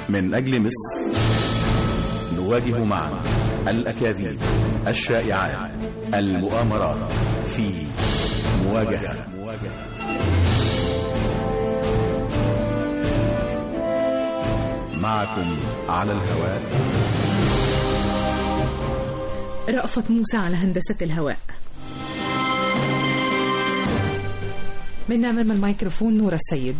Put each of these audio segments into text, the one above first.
من أجل مصر نواجه معا الأكاذيب الشائعات المؤامرات في مواجهة معكم على الهواء رأفت موسى على هندسة الهواء من أمام الميكروفون نورة السيد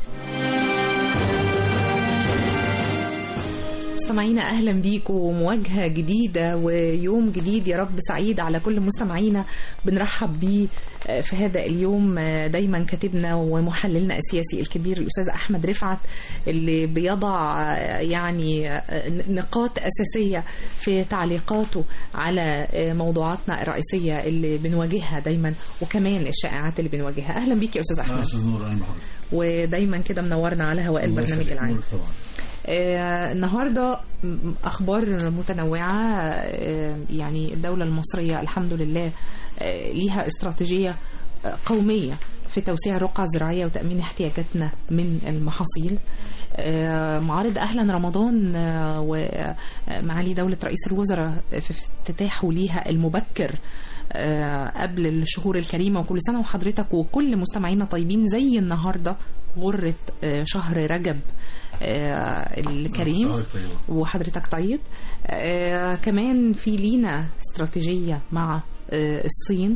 مستمعينا اهلا بيكم ومواجهه جديده ويوم جديد يا رب سعيد على كل مستمعينا بنرحب بيه في هذا اليوم دايما كاتبنا ومحللنا السياسي الكبير الاستاذ احمد رفعت اللي بيضع يعني نقاط اساسيه في تعليقاته على موضوعاتنا الرئيسيه اللي بنواجهها دايما وكمان الشائعات اللي بنواجهها اهلا بيك يا استاذ احمد استاذ نور اهلا بحضرتك ودايما كده منورنا على هواء البرنامج العام طبعا آه النهارده اخبار متنوعه آه يعني الدوله المصريه الحمد لله آه ليها استراتيجيه قوميه في توسيع الرقعة الزراعية وتأمين احتياجاتنا من المحاصيل معارض أهلا رمضان ومعالي دولة رئيس الوزراء في افتتاحه ليها المبكر قبل الشهور الكريمة وكل سنة وحضرتك وكل مستمعينا طيبين زي النهاردة غرة شهر رجب الكريم وحضرتك طيب كمان في لينا استراتيجية مع الصين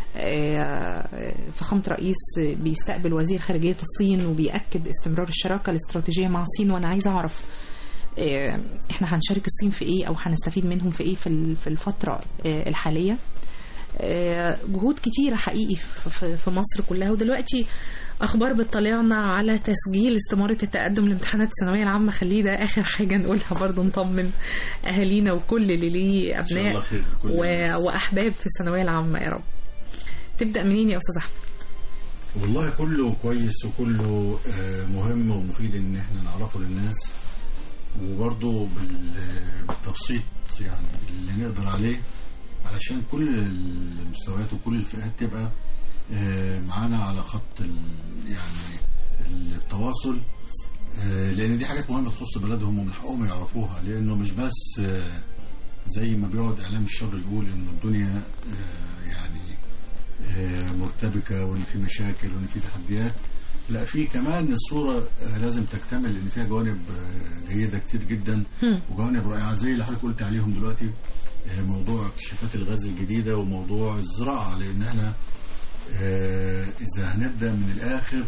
فخامة رئيس بيستقبل وزير خارجية الصين وبيأكد استمرار الشراكة الاستراتيجية مع الصين وأنا عايزة أعرف احنا هنشارك الصين في ايه او هنستفيد منهم في ايه في الفترة الحالية جهود كتيرة حقيقي في مصر كلها ودلوقتي اخبار بتطلعنا على تسجيل استماره التقدم لامتحانات الثانويه العامه خليه ده اخر حاجه نقولها برضه نطمن اهالينا وكل اللي ليه ابناء و... واحباب في الثانويه العامه يا رب تبدا منين يا استاذ احمد والله كله كويس وكله مهم ومفيد ان احنا نعرفه للناس وبرضه بالتبسيط يعني اللي نقدر عليه علشان كل المستويات وكل الفئات تبقى معانا على خط يعني التواصل لان دي حاجات مهمه تخص بلدهم ومن حقهم يعرفوها لانه مش بس زي ما بيقعد اعلام الشر يقول انه الدنيا يعني مرتبكه وان في مشاكل وان في تحديات لا في كمان الصوره لازم تكتمل لان فيها جوانب جيده كتير جدا وجوانب رائعه زي اللي حضرتك قلت عليهم دلوقتي موضوع اكتشافات الغاز الجديده وموضوع الزراعه لان احنا إذا هنبدأ من الآخر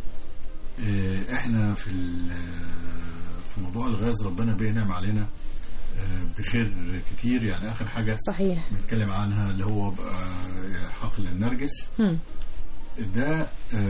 إحنا في في موضوع الغاز ربنا بينعم علينا بخير كتير يعني آخر حاجة صحيح بنتكلم عنها اللي هو حقل النرجس ده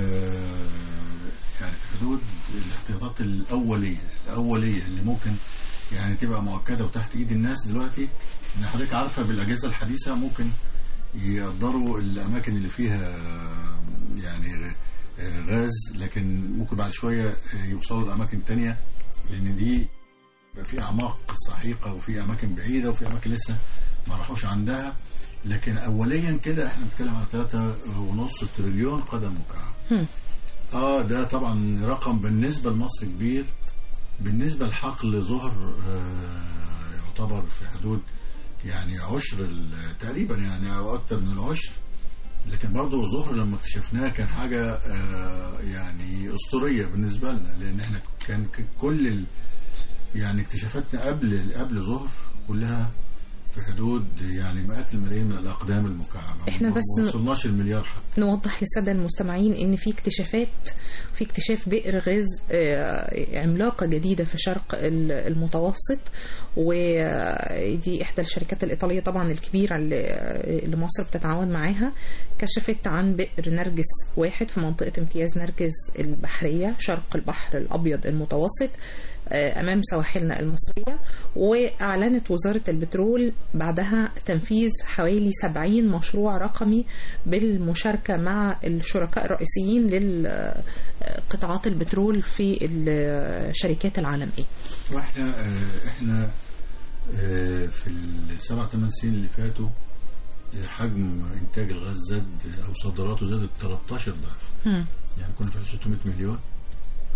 يعني في حدود الاحتياطات الأولية الأولية اللي ممكن يعني تبقى مؤكدة وتحت إيد الناس دلوقتي إن حضرتك عارفة بالأجهزة الحديثة ممكن يقدروا الاماكن اللي فيها يعني غاز لكن ممكن بعد شويه يوصلوا لاماكن تانية لان دي بقى في اعماق سحيقه وفي اماكن بعيده وفي اماكن لسه ما راحوش عندها لكن اوليا كده احنا بنتكلم على ثلاثة ونص تريليون قدم مكعب اه ده طبعا رقم بالنسبه لمصر كبير بالنسبه لحقل ظهر آه يعتبر في حدود يعني عشر تقريبا يعني او اكتر من العشر لكن برضه ظهر لما اكتشفناه كان حاجه آه يعني اسطوريه بالنسبه لنا لان احنا كان كل ال يعني اكتشافاتنا قبل قبل ظهر كلها في حدود يعني مئات الملايين من الاقدام المكعبه احنا بس ما وصلناش المليار حتى نوضح للساده المستمعين ان في اكتشافات في اكتشاف بئر غاز عملاقه جديده في شرق المتوسط ودي احدى الشركات الايطاليه طبعا الكبيره اللي مصر بتتعاون معاها كشفت عن بئر نرجس واحد في منطقه امتياز نرجس البحريه شرق البحر الابيض المتوسط أمام سواحلنا المصرية وأعلنت وزارة البترول بعدها تنفيذ حوالي 70 مشروع رقمي بالمشاركة مع الشركاء الرئيسيين لقطاعات البترول في الشركات العالمية واحنا احنا في السبع ثمان سنين اللي فاتوا حجم انتاج الغاز زاد او صادراته زادت 13 ضعف يعني كنا في 600 مليون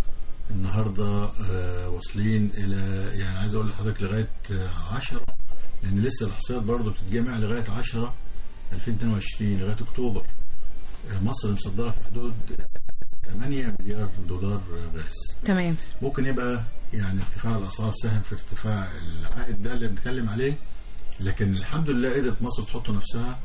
النهارده آه، واصلين الى يعني عايز اقول لحضرتك لغايه 10 لان لسه الاحصائيات برضه بتتجمع لغايه 10 2022 لغايه اكتوبر آه، مصر مصدره في حدود 8 مليار دولار غاز تمام ممكن يبقى يعني ارتفاع الاسعار ساهم في ارتفاع العائد ده اللي بنتكلم عليه لكن الحمد لله قدرت مصر تحط نفسها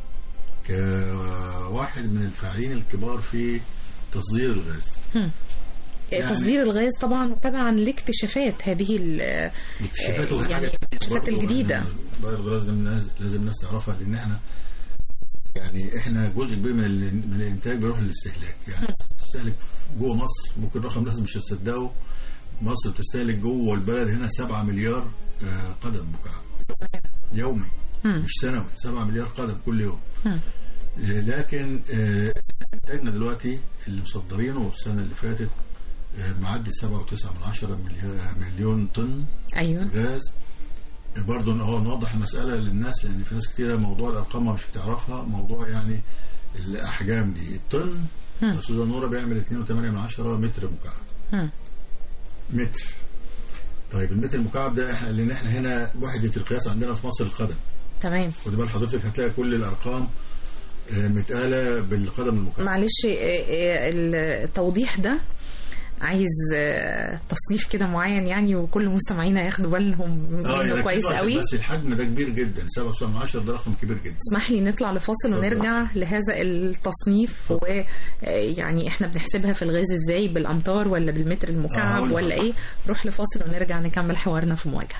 كواحد من الفاعلين الكبار في تصدير الغاز يعني- تصدير الغاز طبعا طبعا لاكتشافات هذه ال- الاكتشافات آه، والحاجات يعني التانية الاكتشافات برضه الجديدة. إحنا برضه لازم الناس لازم الناس تعرفها لان احنا يعني احنا جزء كبير من ال- من الانتاج بيروح للاستهلاك يعني تستهلك جوه مصر ممكن رقم الناس مش هتصدقه مصر بتستهلك جوه البلد هنا 7 مليار آه، قدم مكعب يومي مم. مش سنوي 7 مليار قدم كل يوم مم. آه، لكن آه، انتاجنا دلوقتي اللي مصدرينه السنه اللي فاتت آه، معدي 7.9 من عشرة مليون- مليون طن ايوه غاز برضه هو نوضح المسألة للناس لأن في ناس كتيرة موضوع الأرقام مش بتعرفها موضوع يعني الأحجام دي الطن مم. يا أستاذة نورة بيعمل 2.8 من عشرة متر مكعب مم. متر طيب المتر المكعب ده احنا لأن احنا هنا وحدة القياس عندنا في مصر القدم تمام خد بال حضرتك هتلاقي كل الأرقام آه، متقالة بالقدم المكعب معلش آه، آه، التوضيح ده عايز آه، تصنيف كده معين يعني وكل مستمعينا ياخدوا بالهم منه يركزوا كويس عشان قوي بس الحجم ده كبير جدا 7.9 من عشرة ده رقم كبير جدا اسمح لي نطلع لفاصل اتفضل. ونرجع لهذا التصنيف ويعني احنا بنحسبها في الغاز ازاي بالامتار ولا بالمتر آه، المكعب هقول ولا لحضرتك. ايه نروح لفاصل ونرجع نكمل حوارنا في مواجهه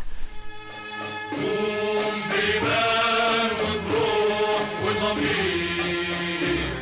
بإيمان وبروح وضمير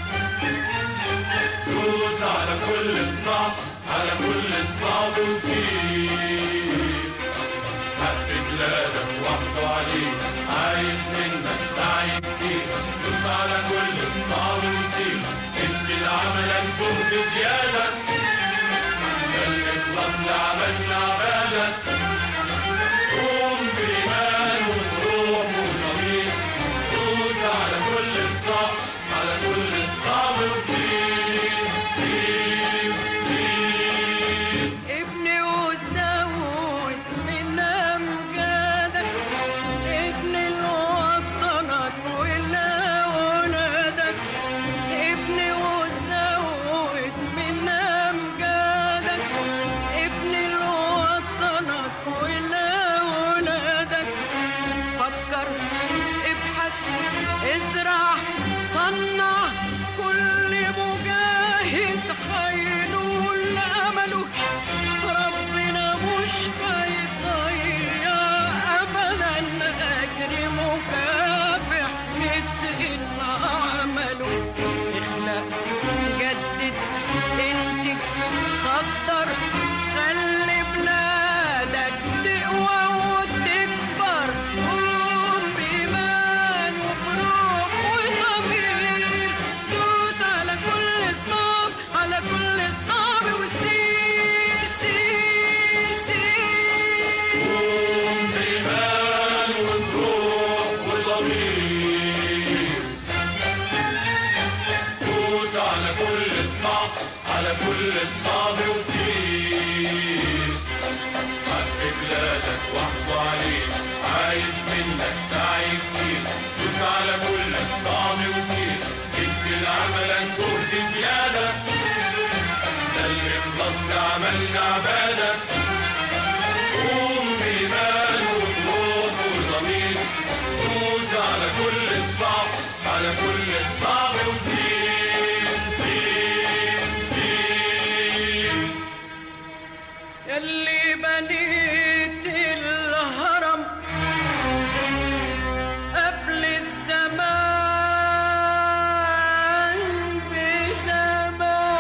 دوس على كل الصعب على كل الصعب وسير حق بلادك وحده عليك عايز منك سعي كتير دوس على كل الصعب وسير ادي لعملك جهد زيادة ده الإخلاص لعملنا عبادك قوم بإيمان وبروح وضمير دوس على كل الصعب على كل الصعب وسير سير سير ابني وتزود من أمجادك ابني لوطنك ولأولادك ابني وتزود من أمجادك ابني لوطنك ولأولادك فكر ابحث ازرع صنع كل مجاهد هينول امله ربنا مش هيضيع ابدا اجر مكافح مثل عمله اخلق جدد انتج صدر خلي بلادك تقوى وتكبر قوم بإيمان وبروح وضمير دوس على كل الصعب على كل الصعب وسير سير سير قوم بإيمان وبروح وضمير دوس على كل الصعب على كل الصعب وسير حق بلادك وحده عليك عايز منك سعي كتير دوس على كل الصعب وسير ادي لعملك جهد زيادة ده الإخلاص لعملنا عبادة قوم بإيمان وبروح وضمير دوس على كل الصعب على كل الصعب وسير سير سير يلي بنيت الهرم قبل الزمان بزمان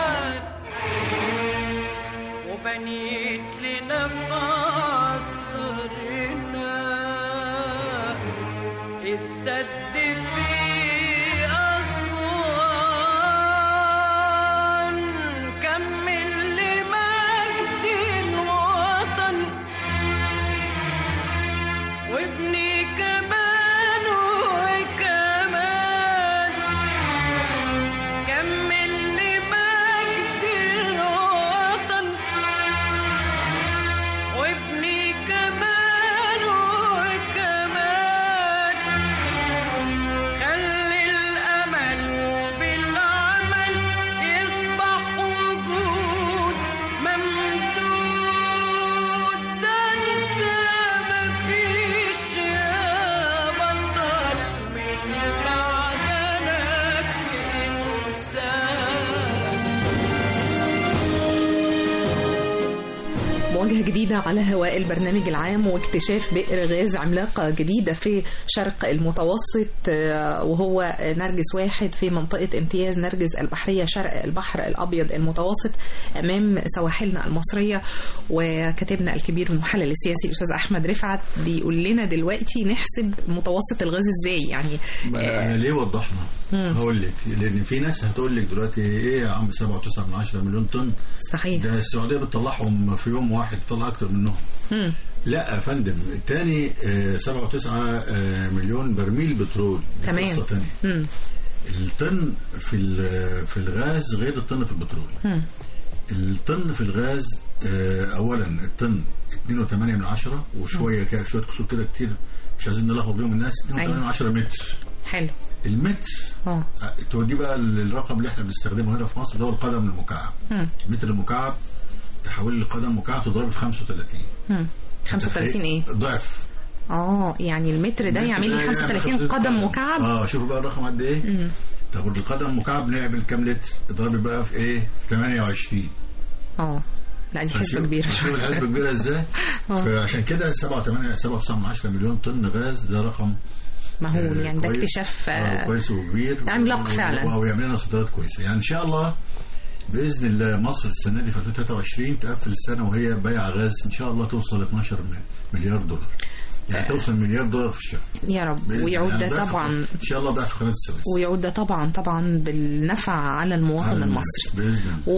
مواجهة جديدة على هواء البرنامج العام واكتشاف بئر غاز عملاقة جديدة في شرق المتوسط آه، وهو نرجس واحد في منطقة امتياز نرجس البحرية شرق البحر الأبيض المتوسط أمام سواحلنا المصرية وكاتبنا الكبير المحلل السياسي الأستاذ أحمد رفعت بيقول لنا دلوقتي نحسب متوسط الغاز إزاي يعني ما آه، انا ليه وضحنا هقول لك لان في ناس هتقول لك دلوقتي ايه يا عم 7.9 من 10 مليون طن صحيح ده السعوديه بتطلعهم في يوم واحد بتطلع اكتر منهم مم. لا يا فندم تاني 7.9 مليون برميل بترول دي تمام. قصه تانية مم. الطن في ال- في الغاز غير الطن في البترول مم. الطن في الغاز آه، اولا الطن 2.8 من عشرة وشويه كده شويه كسور كده كتير مش عايزين نلخبط بيهم الناس 2.8 أيوة. من عشرة متر حلو المتر اه آه، توديه بقى الرقم اللي احنا بنستخدمه هنا في مصر اللي هو القدم المكعب مم. المتر المكعب تحول لقدم مكعب تضربه في 35 مم. 35 ايه؟ ضعف اه يعني المتر ده يعمل لي 35 قدم مكعب اه شوفوا بقى الرقم قد ايه مم. طب القدم مكعب نعمل كام لتر اضربي بقى في ايه في 28 اه لا دي حسبة شوف- كبيرة شوف الحسبه كبيره ازاي آه. فعشان كده 7 8 7 9 من 10 مليون طن غاز ده رقم مهول آه، يعني ده كويس. اكتشاف آه، آه، كويس وكبير عملاق و- فعلا. و- ويعمل لنا صادرات كويسه يعني ان شاء الله باذن الله مصر السنه دي في 2023 تقفل السنه وهي بايعه غاز ان شاء الله توصل 12 مليار دولار يعني توصل مليار دولار في الشهر يا رب بإذن ويعود الله. ده ضعف- طبعا ان شاء الله ضعف قناه السويس ويعود ده طبعا طبعا بالنفع على المواطن على المصري الناس باذن الله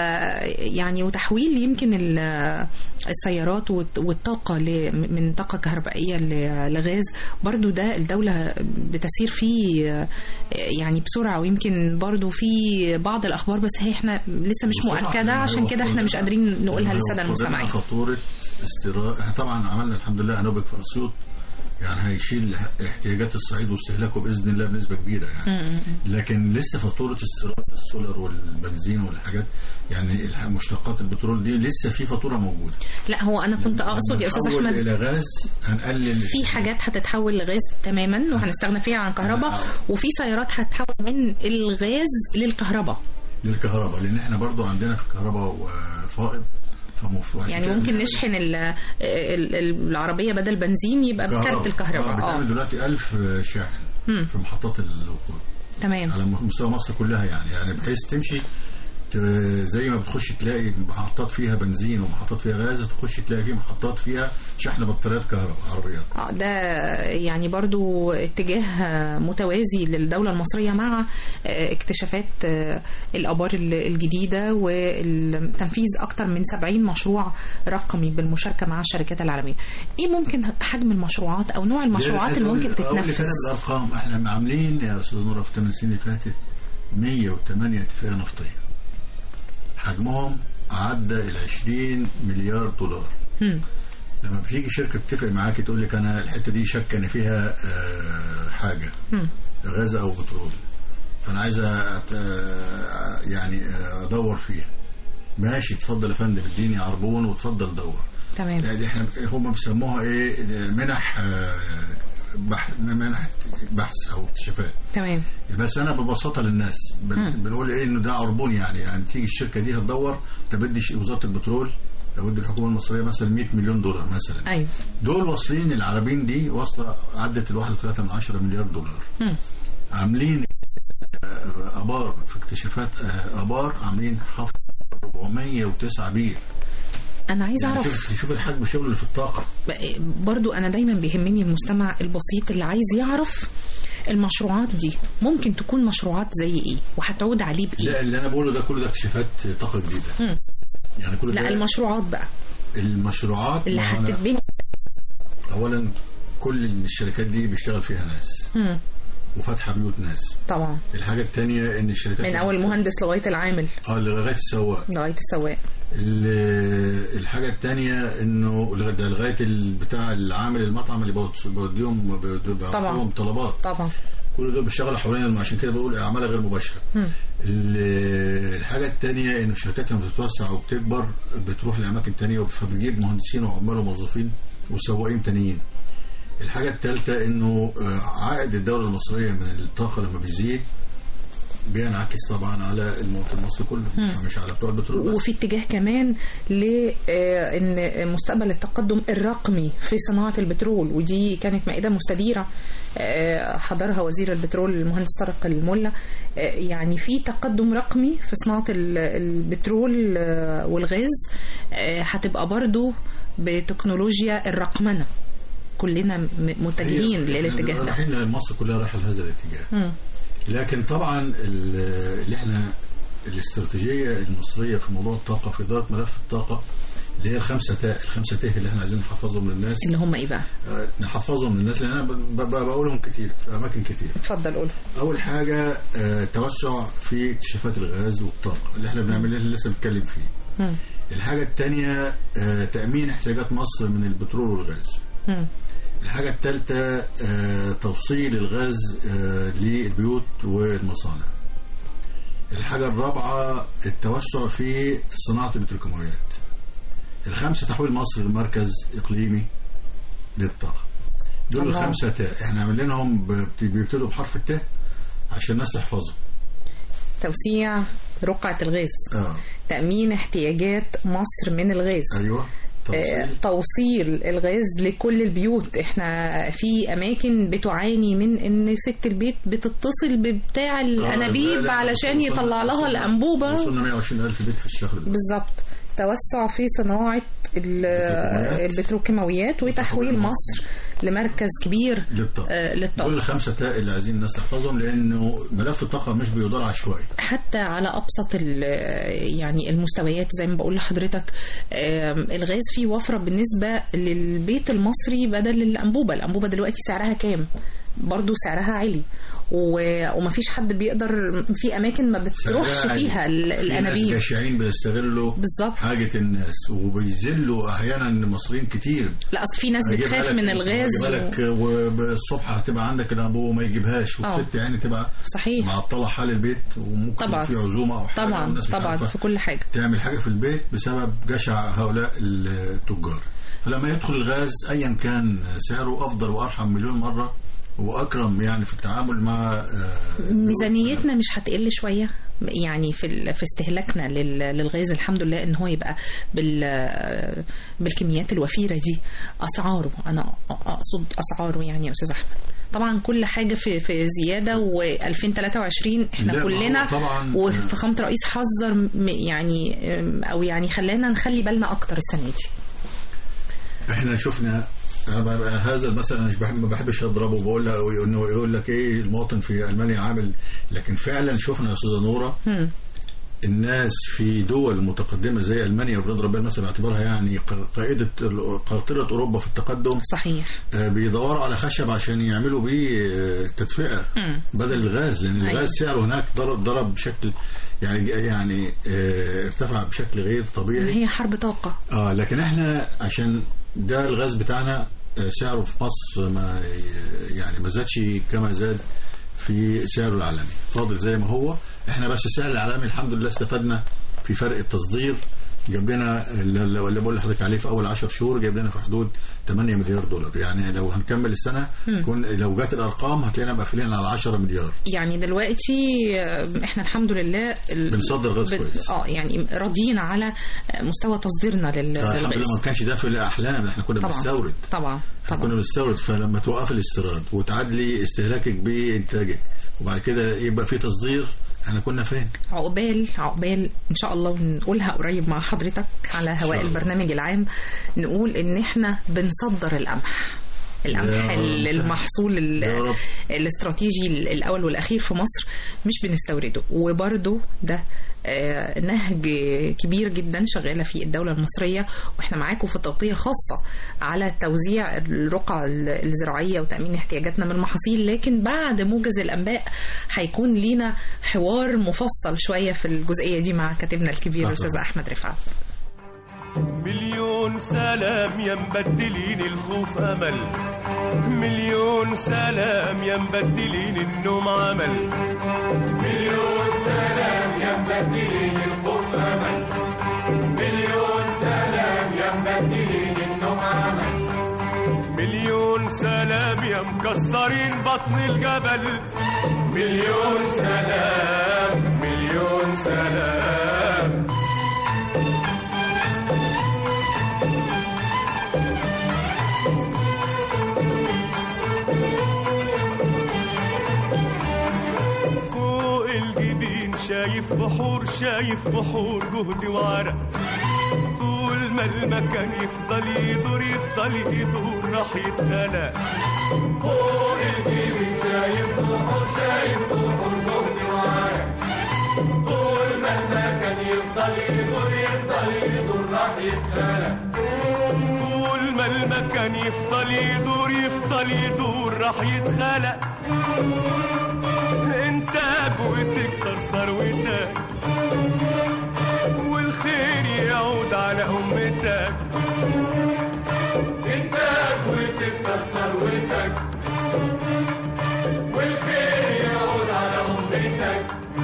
ويعني وتحويل يمكن ال- السيارات والت- والطاقة ل- من طاقة كهربائية ل- لغاز برضو ده الدولة بتسير فيه يعني بسرعة ويمكن برضو في بعض الأخبار بس هي احنا لسه مش بصراحة مؤكدة إحنا عشان كده احنا مش قادرين نقولها للسادة لو المستمعين فرضنا فاتوره استيراد احنا طبعا عملنا الحمد لله انوبك في اسيوط يعني هيشيل احتياجات الصعيد واستهلاكه باذن الله بنسبه كبيره يعني لكن لسه فاتوره استيراد السولار والبنزين والحاجات يعني الح- مشتقات البترول دي لسه في فاتوره موجوده لا هو أنا كنت أقصد يا أستاذ نحول أحمد الى غاز هنقلل في حاجات هتتحول لغاز تماما وهنستغنى فيها عن كهرباء آه. وفي سيارات هتتحول من الغاز للكهرباء للكهرباء لان احنا برضو عندنا في الكهرباء فائض فمف- عشان يعني كده ممكن بنعمل نشحن ال- ال- ال- العربية بدل بنزين يبقى بكارت الكهرباء اه بتعمل اه دلوقتي 1000 شاحن مم. في محطات الوقود تمام على مستوى مصر كلها يعني يعني بحيث تمشي ت- زي ما بتخش تلاقي محطات فيها بنزين ومحطات فيها غاز تخش تلاقي في محطات فيها شحن بطاريات كهرباء عربيات اه ده يعني برضو اتجاه متوازي للدولة المصرية مع آه، اكتشافات آه، الآبار ال- الجديدة والتنفيذ أكثر من 70 مشروع رقمي بالمشاركة مع الشركات العالمية إيه ممكن حجم المشروعات أو نوع المشروعات اللي ممكن أقول لك تتنفذ أنا بالأرقام احنا عاملين يا أستاذ نورة في 8 سنين اللي فاتت 108 اتفاقية نفطية حجمهم عدى ال 20 مليار دولار مم. لما بتيجي شركه تتفق معاك تقول لك انا الحته دي شك ان فيها آه، حاجه مم. غاز او بترول فانا عايز أت- آه، يعني آه، ادور فيها ماشي اتفضل يا فندم اديني عربون واتفضل دور تمام يعني احنا هم بيسموها ايه منح آه، بحث منح بحث او اكتشافات تمام بس انا ببساطه للناس بن- مم. بنقول ايه انه ده عربون يعني يعني تيجي الشركه دي هتدور تبدي ش- وزاره البترول تبدي الحكومه المصريه مثلا 100 مليون دولار مثلا أيوه دول واصلين العربين دي واصله عدت الواحد وثلاثة من عشرة مليار دولار مم. عاملين آه، ابار في اكتشافات آه، ابار عاملين حفر 409 بير أنا عايز يعني أعرف شوف شوف الحجم الشغل اللي في الطاقه برضو أنا دايما بيهمني المستمع البسيط اللي عايز يعرف المشروعات دي ممكن تكون مشروعات زي ايه وهتعود عليه بايه لا اللي انا بقوله ده كله ده اكتشافات طاقه جديده مم. يعني كل لا ده المشروعات بقى المشروعات اللي ما هو أنا- هتتبني اولا كل الشركات دي بيشتغل فيها ناس مم. وفاتحه بيوت ناس طبعا الحاجه الثانيه ان الشركات من اول مهندس لغايه العامل اه لغايه السواق لغايه السواق ال- الحاجه الثانيه انه لغايه ده لغايه ال- بتاع العامل المطعم اللي بود- بوديهم بيبعتوا طبعا. لهم طلبات طبعا كل دول بيشتغلوا حوالين الم- عشان كده بقول اعمالها غير مباشره مم. ال- الحاجه الثانيه ان الشركات لما بتتوسع وبتكبر بتروح لاماكن ثانيه فبتجيب مهندسين وعمال وموظفين وسواقين تانيين الحاجه الثالثه انه آه، عائد الدوله المصريه من الطاقه لما بيزيد بينعكس طبعا على المواطن المصري كله مش على بتوع البترول بس وفي اتجاه كمان لان مستقبل التقدم الرقمي في صناعه البترول ودي كانت مائده مستديره آه، حضرها وزير البترول المهندس طارق الملا آه، يعني في تقدم رقمي في صناعه ال- البترول آه، والغاز آه، هتبقى برضو بتكنولوجيا الرقمنه كلنا م- متجهين هي- للاتجاه ده رايحين مصر كلها رايحه لهذا الاتجاه مم. لكن طبعا ال- اللي احنا الاستراتيجيه المصريه في موضوع الطاقه في اداره ملف الطاقه اللي هي الخمسه تاء الخمسه تاء اللي احنا عايزين نحفظهم للناس اللي هم ايه بقى آه، نحفظهم للناس لان انا ب- ب- بقولهم كتير في اماكن كتير اتفضل قول اول حاجه آه، توسع في اكتشافات الغاز والطاقه اللي احنا بنعمله اللي لسه بنتكلم فيه مم. الحاجه الثانيه تامين احتياجات مصر من البترول والغاز مم. الحاجة الثالثة آه، توصيل الغاز آه، للبيوت والمصانع الحاجة الرابعة التوسع في صناعة البتروكيماويات الخامسة تحويل مصر لمركز إقليمي للطاقة دول الله. الخمسة تاء احنا عاملينهم ب- بيبتدوا بحرف التاء عشان الناس تحفظهم توسيع رقعة الغاز اه تأمين احتياجات مصر من الغاز ايوه آه، توصيل توصيل الغاز لكل البيوت احنا في اماكن بتعاني من ان ست البيت بتتصل ببتاع آه، لا، الانابيب لا، علشان وصلنا- يطلع لها وصلنا- الانبوبه وصلنا 120 ألف بيت في الشهر ده بالظبط توسع في صناعة ال- البتروكيماويات. البتروكيماويات وتحويل مصر لمركز كبير للطاقة آه، دول للطاقة الخمسة تاء اللي عايزين الناس تحفظهم لأنه ملف الطاقة مش بيدار عشوائي حتى على ابسط ال- يعني المستويات زي ما بقول لحضرتك آم، الغاز فيه وفره بالنسبه للبيت المصري بدل الانبوبه الانبوبه دلوقتي سعرها كام برضو سعرها عالي و- ومفيش حد بيقدر في اماكن ما بتروحش سعرها فيها عالي. ال- في ناس الانابيب جشعين بيستغلوا بالظبط. حاجة الناس وبيذلوا أحيانا مصريين كتير لا اصل في ناس هيجيبها بتخاف لك- من الغاز هيجيبها لك و... والصبح هتبقى عندك الأنبوبة وما يجيبهاش آه. والست يعني تبقى صحيح معطلة حال البيت وممكن طبعا. في عزومة أو حاجة طبعا والناس مش طبعا عارفة في كل حاجه تعمل حاجة في البيت بسبب جشع هؤلاء التجار فلما يدخل الغاز أيا كان سعره أفضل وأرحم مليون مرة وأكرم يعني في التعامل مع آه، ميزانيتنا مش هتقل شويه يعني في ال- في استهلاكنا لل- للغاز الحمد لله ان هو يبقى بال بالكميات الوفيره دي اسعاره انا اقصد اسعاره يعني يا استاذ احمد طبعا كل حاجه في في زياده و2023 احنا لا، ما هو كلنا طبعاً، وفخامه الرئيس حذر م- يعني او يعني خلانا نخلي بالنا اكتر السنه دي احنا شفنا انا بقى هذا المثل انا مش بحب ما بحبش اضربه بقول له انه يقول لك ايه المواطن في المانيا عامل لكن فعلا شفنا يا استاذه نوره هم. الناس في دول متقدمه زي المانيا وبنضرب بها المثل باعتبارها يعني ق- قائده قاطره اوروبا في التقدم صحيح آه، بيدوروا على خشب عشان يعملوا بيه آه، تدفئه مم. بدل الغاز لان أيوة. الغاز سعره هناك ضرب ضرب بشكل يعني يعني آه، ارتفع بشكل غير طبيعي هي حرب طاقه اه لكن احنا عشان ده الغاز بتاعنا آه، سعره في مصر ما ي- يعني ما زادش كما زاد في سعره العالمي فاضل زي ما هو احنا بس السعر العالمي الحمد لله استفدنا في فرق التصدير جاب لنا اللي اللي بقول لحضرتك عليه في اول 10 شهور جاب لنا في حدود 8 مليار دولار يعني لو هنكمل السنه كون لو جت الارقام هتلاقينا مقفلين على 10 مليار يعني دلوقتي آه، احنا الحمد لله ال- بنصدر غاز بن- كويس. اه يعني راضيين على آه، مستوى تصديرنا لل- الحمد لله للغاز ما كانش ده في الاحلام احنا كنا طبعا بنستورد طبعا احنا كنا طبعا بنستورد فلما توقف الاستيراد وتعادلي استهلاكك بانتاجك وبعد كده يبقى في تصدير احنا كنا فين؟ عقبال عقبال ان شاء الله ونقولها قريب مع حضرتك على شاء هواء الله. البرنامج العام نقول ان احنا بنصدر القمح القمح يا ال- رب. المحصول ال- يا رب. الاستراتيجي ال- الاول والاخير في مصر مش بنستورده وبرده ده آه، نهج كبير جدا شغاله فيه الدوله المصريه واحنا معاكم في تغطيه خاصه على توزيع الرقع ال- الزراعيه وتامين احتياجاتنا من المحاصيل لكن بعد موجز الانباء هيكون لينا حوار مفصل شويه في الجزئيه دي مع كاتبنا الكبير طبعا. الاستاذ احمد رفعت مليون سلام يا مبدلين الخوف امل مليون سلام يا مبدلين النوم عمل مليون سلام يا مبدلين الخوف امل مليون سلام يا مبدلين النوم عمل مليون سلام يا مكسرين بطن الجبل مليون سلام مليون سلام فوق الجبين شايف بحور شايف بحور جهد وعرق طول ما المكان يفضل يدور يفضل يدور راح يتخلق فوق الجبين شايف بحور شايف بحور جهد وعرق طول ما المكان يفضل يدور يفضل يدور راح يتخلق طول ما المكان يفضل يدور يفضل يدور راح يتخلق انتاج وتكتر ثروتك والخير يعود على امتك انتاج وتكتر ثروتك والخير يعود على امتك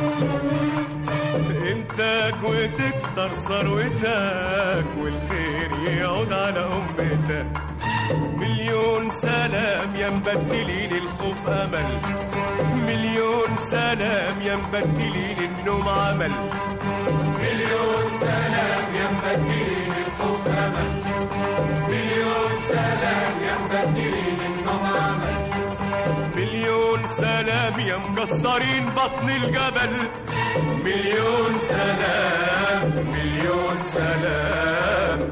انتاج وتكتر ثروتك والخير يعود على امتك مليون سلام يا مبدلين الخوف امل مليون سلام يا مبدلين النوم عمل مليون سلام يا مبدلين الخوف امل مليون سلام يا مبدلين النوم عمل مليون سلام يا مكسرين بطن الجبل مليون سلام مليون سلام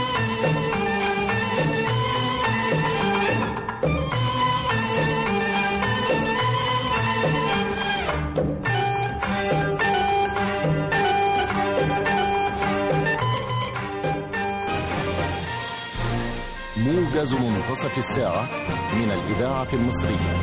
موجز منتصف الساعة من الإذاعة المصرية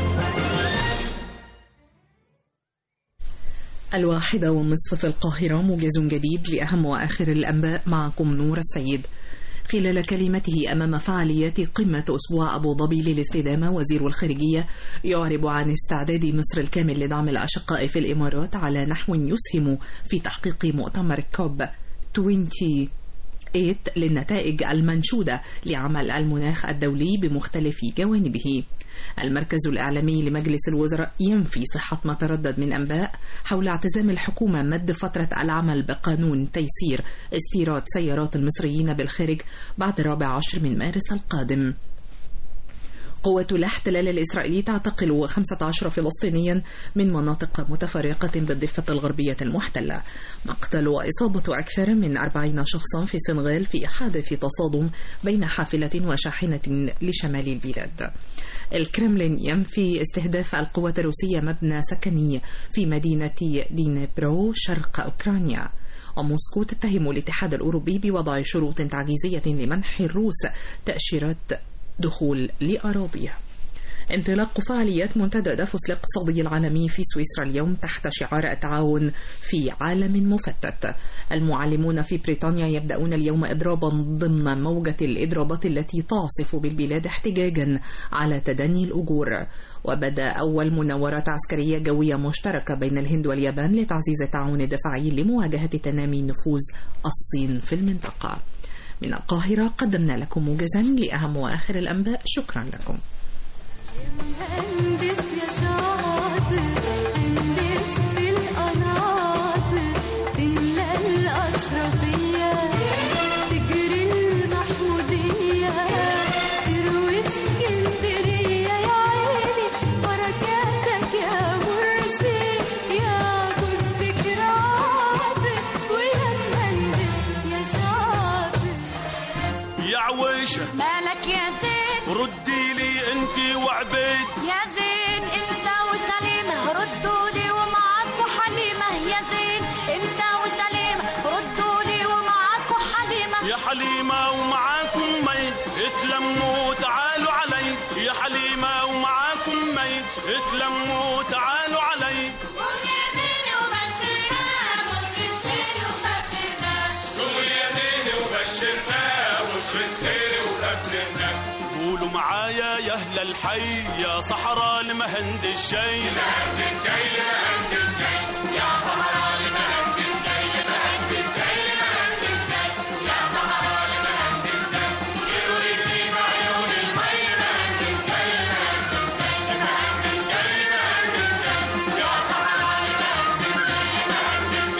الواحدة والنصف في القاهرة موجز جديد لأهم وآخر الأنباء معكم نور السيد خلال كلمته أمام فعاليات قمة أسبوع أبو ظبي للاستدامة وزير الخارجية يعرب عن استعداد مصر الكامل لدعم الأشقاء في الإمارات على نحو يسهم في تحقيق مؤتمر كوب 20 8 للنتائج المنشودة لعمل المناخ الدولي بمختلف جوانبه المركز الإعلامي لمجلس الوزراء ينفي صحة ما تردد من أنباء حول اعتزام الحكومة مد فترة العمل بقانون تيسير استيراد سيارات المصريين بالخارج بعد رابع عشر من مارس القادم قوة الاحتلال الإسرائيلي تعتقل 15 فلسطينيا من مناطق متفرقة بالضفة الغربية المحتلة مقتل وإصابة أكثر من 40 شخصا في السنغال في حادث تصادم بين حافلة وشاحنة لشمال البلاد الكرملين ينفي استهداف القوات الروسية مبنى سكني في مدينة دينيبرو شرق أوكرانيا وموسكو تتهم الاتحاد الأوروبي بوضع شروط تعجيزية لمنح الروس تأشيرات دخول لأراضيها انطلاق فعاليات منتدى دافوس الاقتصادي العالمي في سويسرا اليوم تحت شعار التعاون في عالم مفتت المعلمون في بريطانيا يبدأون اليوم إضرابا ضمن موجة الإضرابات التي تعصف بالبلاد احتجاجا على تدني الأجور وبدأ أول مناورات عسكرية جوية مشتركة بين الهند واليابان لتعزيز التعاون الدفاعي لمواجهة تنامي نفوذ الصين في المنطقة من القاهرة قدمنا لكم موجزا لأهم وآخر الأنباء شكرا لكم هندس يا شاطر هندس القناطر تملى الأشرفية تجري المحمودية تروي اسكندرية يا عيني بركاتك يا مرسي يا جوزك رافق ويا مهندس يا شاطر يا عويشة مالك يا زين ردي لي انت وعبيد يا زين انت وسليمة ردوا لي ومعاكوا حليمة يا زين انت وسليمة ردوا لي ومعاكوا حليمة يا حليمة ومعاكم مي اتلموا تعالوا علي يا حليمة ومعاكم مي اتلموا تعالوا علي قول يا زيني وبشرنا وصرت خيري وقدرنا قولوا معايا يا اهل الحي يا صحراء المهند الشي مهندس جاي مهندس جاي يا صحراء مهندس جاي مهندس جاي مهندس جاي يا صحراء مهندس جاي يروي في بعيون المي مهندس جاي مهندس جاي مهندس جاي مهندس جاي يا صحراء مهندس جاي مهندس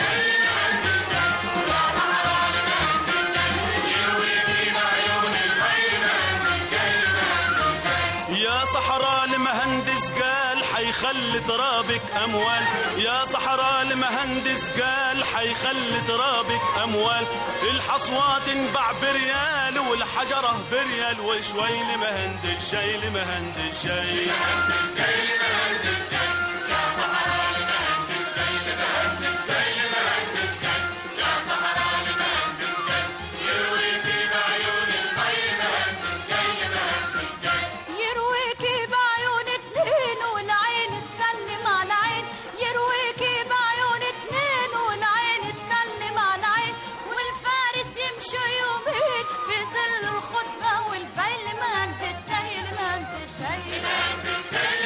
حيخلي ترابك أموال يا صحراء المهندس قال حيخلي ترابك أموال الحصوة تنباع بريال والحجرة بريال وشوي لمهندس شاي لمهندس شاي يرويكي بعيون اتنين والعين تسلم على عين يرويكي بعيون اتنين والعين تسلم على عين والفارس يمشي يومين في ظل الخطبة والفيل مهندس جاي المهندس جاي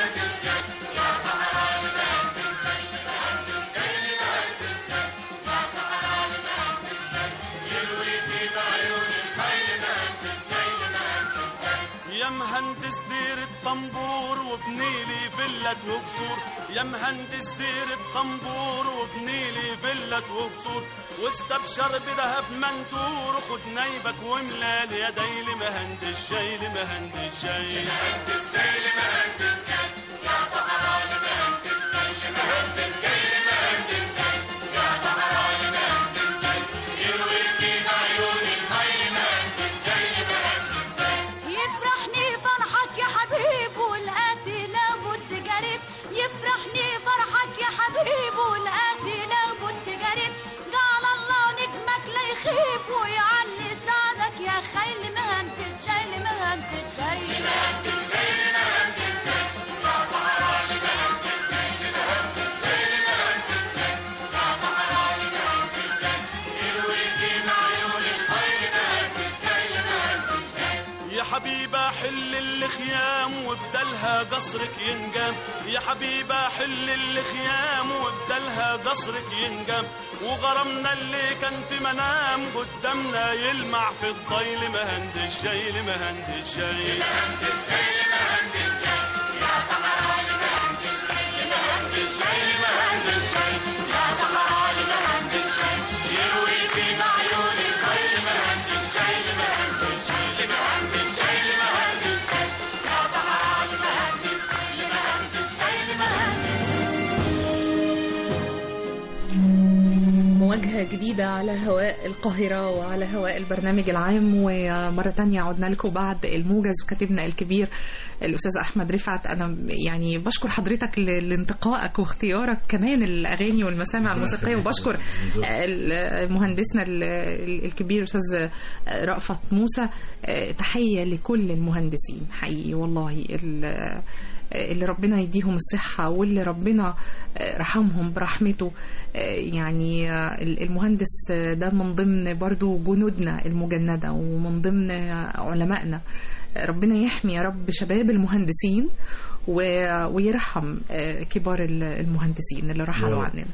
يا مهندس دير الطنبور وبنيلي فلة وقصور يا مهندس دير الطنبور وبنيلي فلة وقصور واستبشر بذهب منتور خد نايبك وملال يدي لمهندس شاي لمهندس شاي يفرحني فرحك يا حبيب والآتي لابد قريب يفرحني فرحك يا حبيب والآتي لابد قريب قال الله نجمك لا يخيب ويعلي سعدك يا خيل مهندس جاي مهندس جاي يا حبيبة حل الخيام وبدلها قصرك ينقام يا حبيبة حل الخيام وبدلها قصرك ينقام وغرمنا اللي كان في منام قدامنا يلمع في الضيل مهندس شاي لمهندس شاي مواجهة جديدة على هواء القاهرة وعلى هواء البرنامج العام ومرة تانية عدنا لكم بعد الموجز وكاتبنا الكبير الأستاذ أحمد رفعت أنا يعني بشكر حضرتك ل- لانتقائك واختيارك كمان الأغاني والمسامع الموسيقية وبشكر ال- مهندسنا ال- ال- الكبير الأستاذ رأفت موسى تحية لكل المهندسين حقيقي والله ال- اللي ربنا يديهم الصحة واللي ربنا رحمهم برحمته يعني المهندس ده من ضمن برضو جنودنا المجندة ومن ضمن علمائنا ربنا يحمي يا رب شباب المهندسين و- ويرحم كبار المهندسين اللي رحلوا عننا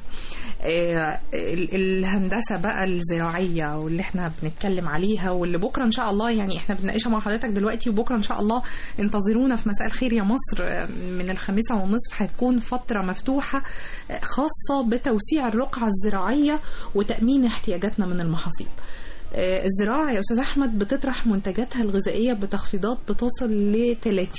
آه، ال- الهندسه بقى الزراعيه واللي احنا بنتكلم عليها واللي بكره ان شاء الله يعني احنا بنناقشها مع حضرتك دلوقتي وبكره ان شاء الله انتظرونا في مساء الخير يا مصر آه، من الخامسه والنصف هتكون فتره مفتوحه آه، خاصه بتوسيع الرقعه الزراعيه وتامين احتياجاتنا من المحاصيل آه، الزراعة يا أستاذ أحمد بتطرح منتجاتها الغذائية بتخفيضات بتصل ل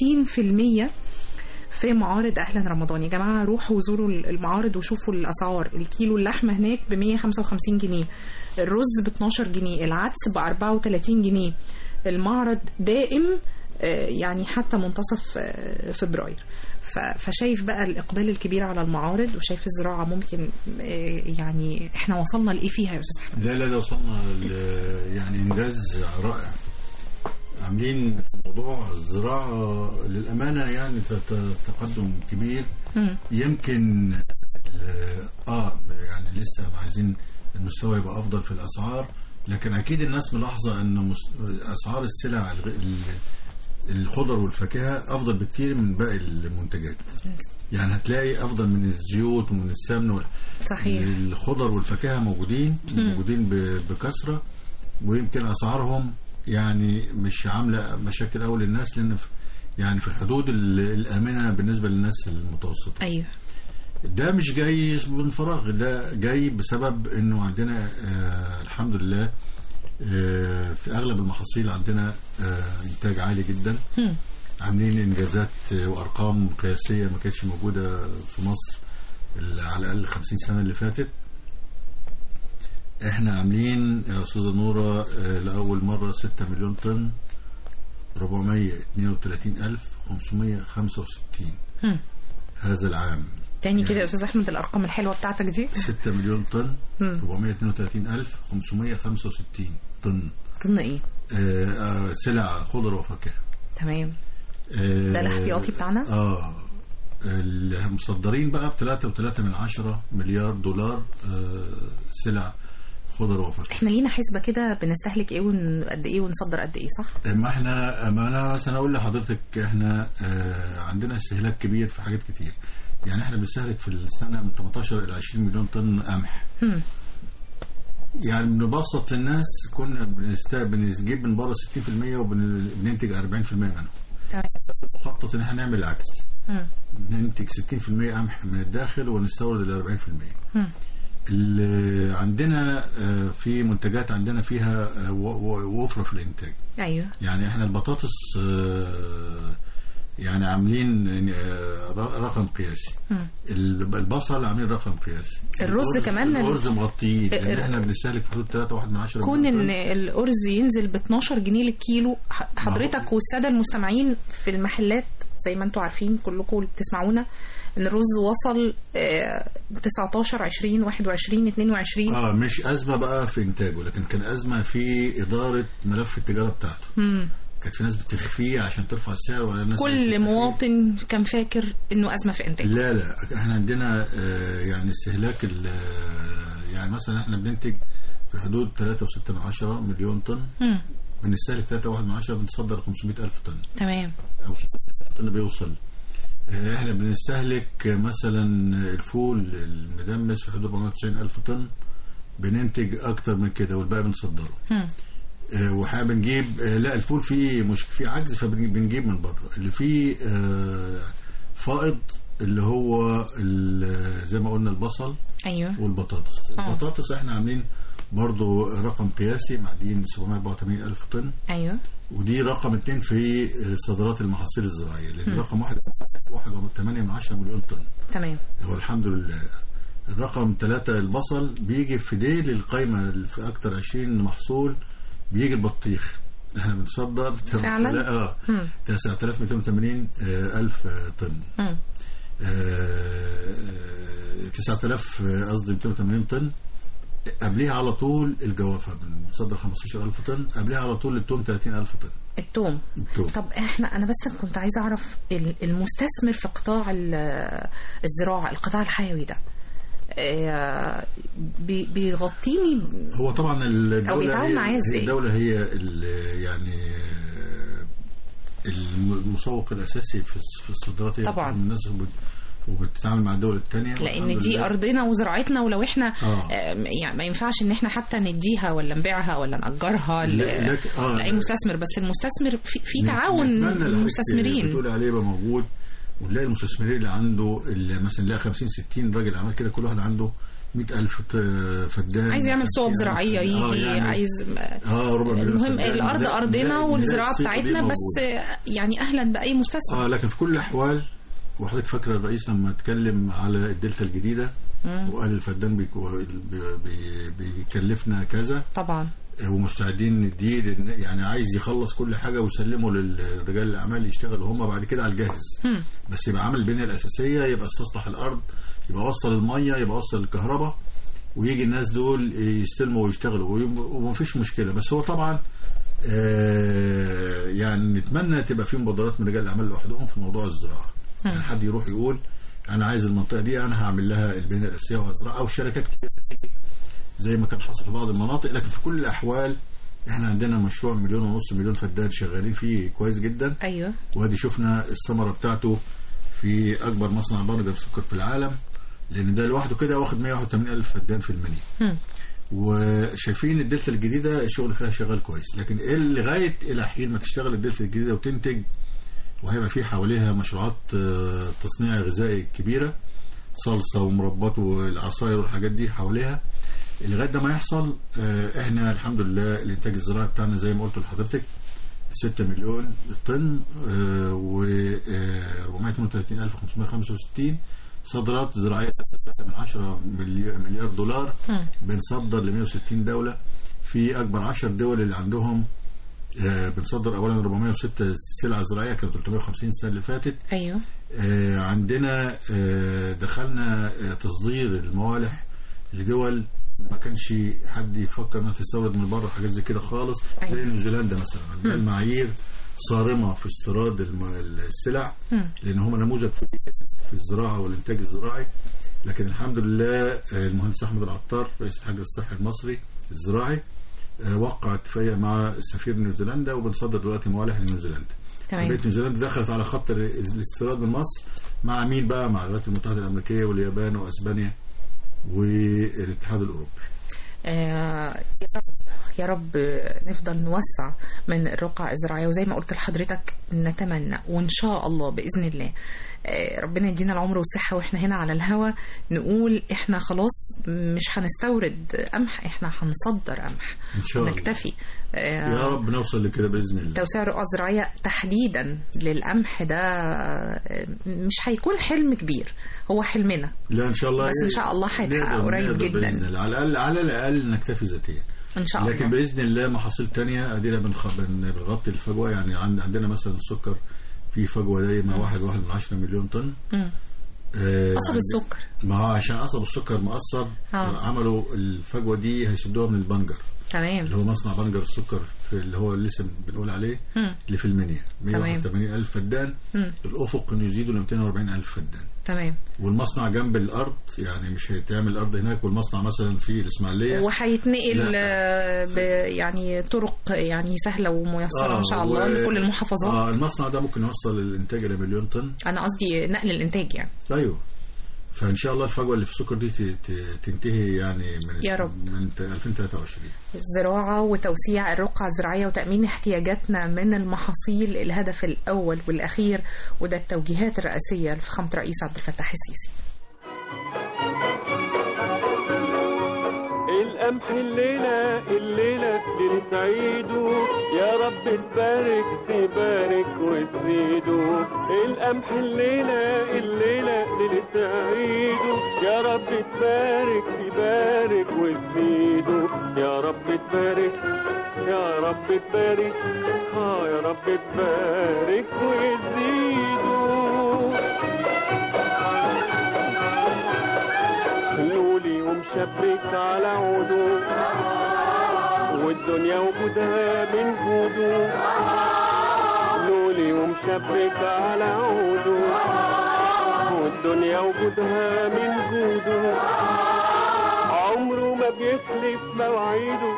30% في معارض اهلا رمضان يا جماعه روحوا وزوروا المعارض وشوفوا الاسعار الكيلو اللحمه هناك ب 155 جنيه الرز ب 12 جنيه العدس ب 34 جنيه المعرض دائم آه، يعني حتى منتصف آه، فبراير ف- فشايف بقى الاقبال الكبير على المعارض وشايف الزراعه ممكن آه، يعني احنا وصلنا لايه فيها يا استاذ احمد لا لا ده وصلنا ل- يعني انجاز رائع عاملين في موضوع الزراعه للامانه يعني ت- ت- تقدم كبير مم. يمكن ال- اه يعني لسه عايزين المستوى يبقى افضل في الاسعار لكن اكيد الناس ملاحظه ان مس- اسعار السلع الغ- ال- الخضر والفاكهه افضل بكتير من باقي المنتجات يعني هتلاقي افضل من الزيوت ومن السمن وال- صحيح الخضر والفاكهه موجودين موجودين ب- بكثره ويمكن اسعارهم يعني مش عامله مشاكل قوي للناس لان في- يعني في الحدود ال- الامنه بالنسبه للناس المتوسطه ايوه ده مش جاي من فراغ ده جاي بسبب انه عندنا آه الحمد لله آه في اغلب المحاصيل عندنا آه انتاج عالي جدا مم. عاملين انجازات وارقام قياسيه ما كانتش موجوده في مصر ال- على الاقل 50 سنه اللي فاتت احنا عاملين يا استاذه نوره آه، لاول مره 6 مليون طن 432565 هم. هذا العام تاني كده يا استاذ احمد الارقام الحلوه بتاعتك دي 6 مليون طن مم. 432565 طن طن ايه آه، آه، سلع خضر وفاكهه تمام آه، ده الاحتياطي بتاعنا؟ اه المصدرين بقى ب 3.3 من عشرة مليار دولار آه، سلع خضر وفاكهه احنا لينا حسبه كده بنستهلك ايه وقد ايه ونصدر قد ايه صح ما احنا ما انا مثلا اقول لحضرتك احنا آه، عندنا استهلاك كبير في حاجات كتير يعني احنا بنستهلك في السنه من 18 الى 20 مليون طن قمح هم. يعني بنبسط للناس كنا بنست... بنجيب من بره 60% وبننتج 40% منهم تمام مخطط ان احنا نعمل العكس هم. ننتج 60% قمح من الداخل ونستورد ال 40% هم. اللي عندنا آه، في منتجات عندنا فيها آه، و- و- وفره في الانتاج ايوه يعني احنا البطاطس آه، يعني عاملين آه، ر- رقم قياسي هم. ال- البصل عاملين رقم قياسي الرز كمان ال- الرز مغطيين لان ال- احنا بنستهلك في حدود 3.1 من 10 كون ان الارز ينزل ب 12 جنيه للكيلو ح- حضرتك والساده المستمعين في المحلات زي ما انتم عارفين كلكم اللي بتسمعونا ان الرز وصل آه، 19 20 21 22 اه مش ازمه بقى في انتاجه لكن كان ازمه في اداره ملف التجاره بتاعته مم. كانت في ناس بتخفيه عشان ترفع السعر ولا ناس كل بتستخفيه. مواطن كان فاكر انه ازمه في انتاجه لا لا احنا عندنا آه، يعني استهلاك ال- آه، يعني مثلا احنا بننتج في حدود 3.6 من عشرة مليون طن مم. بنستهلك 3.1 من عشرة بنصدر 500 ألف طن تمام أو 600 ألف طن بيوصل آه، احنا بنستهلك مثلا الفول المدمس في حدود 490 ألف طن بننتج أكتر من كده والباقي بنصدره مم. آه، وحابب بنجيب آه، لا الفول فيه مش فيه عجز فبنجيب من بره اللي فيه آه، فائض اللي هو ال- زي ما قلنا البصل ايوه والبطاطس آه. البطاطس احنا عاملين برضو رقم قياسي معديين 784 ألف طن ايوه ودي رقم اتنين في صادرات المحاصيل الزراعية لأن مم. رقم واحد واحد وثمانية من عشرة مليون طن تمام هو الحمد لله الرقم ثلاثة البصل بيجي في ديل القايمة اللي في أكتر 20 محصول بيجي البطيخ احنا بنصدر فعلا؟ اه مم. 9280 آه، ألف آه، طن مم. آه، 9000 آه، قصدي 280 طن قبليها على طول الجوافة بنصدر 15000 طن قبليها على طول التوم 30000 طن التوم التوم طب احنا انا بس كنت عايزه اعرف ال- المستثمر في قطاع ال- الزراعه القطاع الحيوي ده آه، بي- بيغطيني هو طبعا الدولة أو بيتعامل هي معاه هي إزاي؟ الدولة هي ال- يعني آه، المسوق الأساسي في الس- في الصادرات هي طبعاً. الناس وبت- وبتتعامل مع الدول الثانية لان دي ارضنا وزراعتنا ولو احنا آه. آه، يعني ما ينفعش ان احنا حتى نديها ولا نبيعها ولا ناجرها ل- لا- لك- آه. لاي مستثمر بس المستثمر في, في تعاون نتمنى اللي حضرتك المستثمرين بتقول عليه يبقى موجود ونلاقي المستثمرين اللي عنده اللي مثلا نلاقي 50 60 راجل عمل كده كل واحد عنده 100000 ط- فدان عايز يعمل صوب 50,000 زراعيه آه، يجي يعني عايز اه ربع مليون المهم فدان. الارض نلاقي- ارضنا نلاقي- والزراعه نلاقي الصيغة دي بتاعتنا بس موجودة. آه، يعني اهلا باي مستثمر اه لكن في كل الاحوال وحضرتك فاكره الرئيس لما اتكلم على الدلتا الجديده مم. وقال الفدان بيكو- بي- بي- بيكلفنا كذا طبعا ومستعدين نديه لأن- يعني عايز يخلص كل حاجه ويسلمه للرجال الاعمال يشتغلوا هم بعد كده على الجاهز هم. بس يبقى عامل البنيه الاساسيه يبقى استصلح الارض يبقى وصل الميه يبقى وصل الكهرباء ويجي الناس دول يستلموا ويشتغلوا ويب- ومفيش مشكله بس هو طبعا آه، يعني نتمنى تبقى في مبادرات من رجال الاعمال لوحدهم في موضوع الزراعه مم. يعني حد يروح يقول انا عايز المنطقه دي انا هعمل لها البنيه الاساسيه وهزرعها او شركات كبيره زي ما كان حصل في بعض المناطق لكن في كل الاحوال احنا عندنا مشروع مليون ونص مليون فدان شغالين فيه كويس جدا ايوه وادي شفنا الثمره بتاعته في اكبر مصنع برجر سكر في العالم لان ده لوحده كده واخد 181 الف فدان في المنيا هم. وشايفين الدلتا الجديده الشغل فيها شغال كويس لكن إيه لغايه الى حين ما تشتغل الدلتا الجديده وتنتج وهيبقى في حواليها مشروعات آه، تصنيع غذائي كبيره صلصه ومربات والعصاير والحاجات دي حواليها لغايه ده ما يحصل آه، احنا الحمد لله الانتاج الزراعي بتاعنا زي ما قلت لحضرتك 6 مليون طن و 432565 صادرات زراعيه من 10 مليار مليار دولار مم. بنصدر ل 160 دوله في اكبر 10 دول اللي عندهم آه، بنصدر اولا 406 سلعه زراعيه كانوا 350 السنه اللي فاتت ايوه آه، عندنا آه، دخلنا آه، تصدير الموالح لدول ما كانش حد يفكر انها تستورد من بره حاجات زي كده خالص أيوة. زي نيوزيلندا مثلا عندنا مم. المعايير صارمه في استيراد الم- السلع مم. لان هم نموذج في في الزراعه والانتاج الزراعي لكن الحمد لله آه، المهندس احمد العطار رئيس الحجر الصحي المصري الزراعي آه، وقع اتفاقيه مع سفير نيوزيلندا وبنصدر دلوقتي موالح لنيوزيلندا تمام بقت نيوزيلندا دخلت على خط ال- الاستيراد من مصر مع مين بقى مع الولايات المتحده الامريكيه واليابان واسبانيا والاتحاد الاوروبي آه، يا رب يا رب نفضل نوسع من الرقعة الزراعية وزي ما قلت لحضرتك نتمنى وإن شاء الله بإذن الله آه، ربنا يدينا العمر والصحة وإحنا هنا على الهوا نقول إحنا خلاص مش هنستورد قمح إحنا هنصدر قمح ان شاء الله نكتفي آه، يا رب نوصل لكده باذن الله توسيع الرقعة الزراعية تحديدا للقمح ده آه، مش هيكون حلم كبير هو حلمنا لا ان شاء الله بس إن شاء الله هيتحقق نقدر- قريب نقدر جدا. باذن الله على الاقل على الاقل نكتفي ذاتيا إن شاء الله لكن باذن الله محاصيل تانية ادينا بنخ- بن- بنغطي الفجوه يعني عند- عندنا مثلا السكر في فجوه دايما واحد واحد من عشرة مليون طن مم. آه، قصب عند- السكر ما هو عشان قصب السكر مقصر آه. عملوا الفجوه دي هيسدوها من البنجر اللي تمام هو مصنع بنجر السكر في اللي هو لسه بنقول عليه مم. اللي في المنيا تمام. 181 ألف فدان مم. الأفق إنه يزيدوا ل 240 ألف فدان تمام والمصنع جنب الأرض يعني مش هيتعمل الأرض هناك والمصنع مثلا في الإسماعيلية وهيتنقل لا. آه، ب يعني طرق يعني سهله وميسره ان شاء الله و- لكل المحافظات آه المصنع ده ممكن يوصل الإنتاج إلى مليون طن انا قصدي نقل الانتاج يعني أيوه فإن شاء الله الفجوة اللي في السكر دي ت- ت- تنتهي يعني من يا رب. من 2023 الزراعه وتوسيع الرقعه الزراعيه وتامين احتياجاتنا من المحاصيل الهدف الاول والاخير وده التوجيهات الرئاسيه لفخامه الرئيس عبد الفتاح السيسي القمح الليلة الليلة لنسعيده يا رب تبارك تبارك وتزيده القمح الليلة الليلة لنسعيده يا رب تبارك تبارك وتزيده يا رب تبارك يا رب تبارك اه يا رب تبارك وتزيده لولي ومشبك على عوده والدنيا وجودها من جوده لولي ومشبك على عوده والدنيا وجودها من جوده عمره ما بيخلف مواعيده